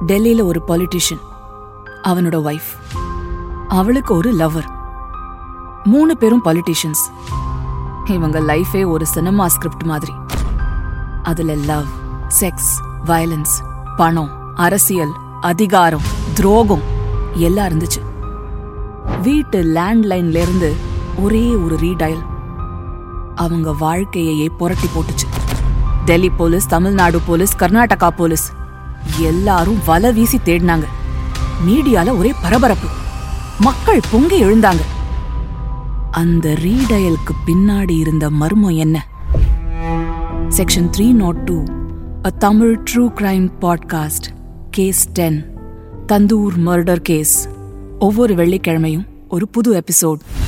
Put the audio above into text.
டெல்லியில ஒரு பொலிட்டிஷியன் அவனோட ஒய்ஃப் அவளுக்கு ஒரு லவர் மூணு பேரும் பொலிட்டிஷியன்ஸ் இவங்க லைஃபே ஒரு சினிமா ஸ்கிரிப்ட் மாதிரி அதுல லவ் செக்ஸ் வயலன்ஸ் பணம் அரசியல் அதிகாரம் துரோகம் எல்லாம் இருந்துச்சு வீட்டு லேண்ட்லைன்ல இருந்து ஒரே ஒரு ரீடயல் அவங்க வாழ்க்கையையே புரட்டி போட்டுச்சு Delhi police Tamil Nadu police Karnataka police எல்லாரும் வலை வீசி தேடினாங்க மீடியால ஒரே பரபரப்பு மக்கள் பொங்கி எழுந்தாங்க அந்த ரீடயலுக்கு பின்னாடி இருந்த மர்மம் என்ன section three not two uh Tamil true crime podcast case ten tandoor murder case ஒவ்வொரு வெள்ளிக்கிழமையும் ஒரு புது எபிசோட்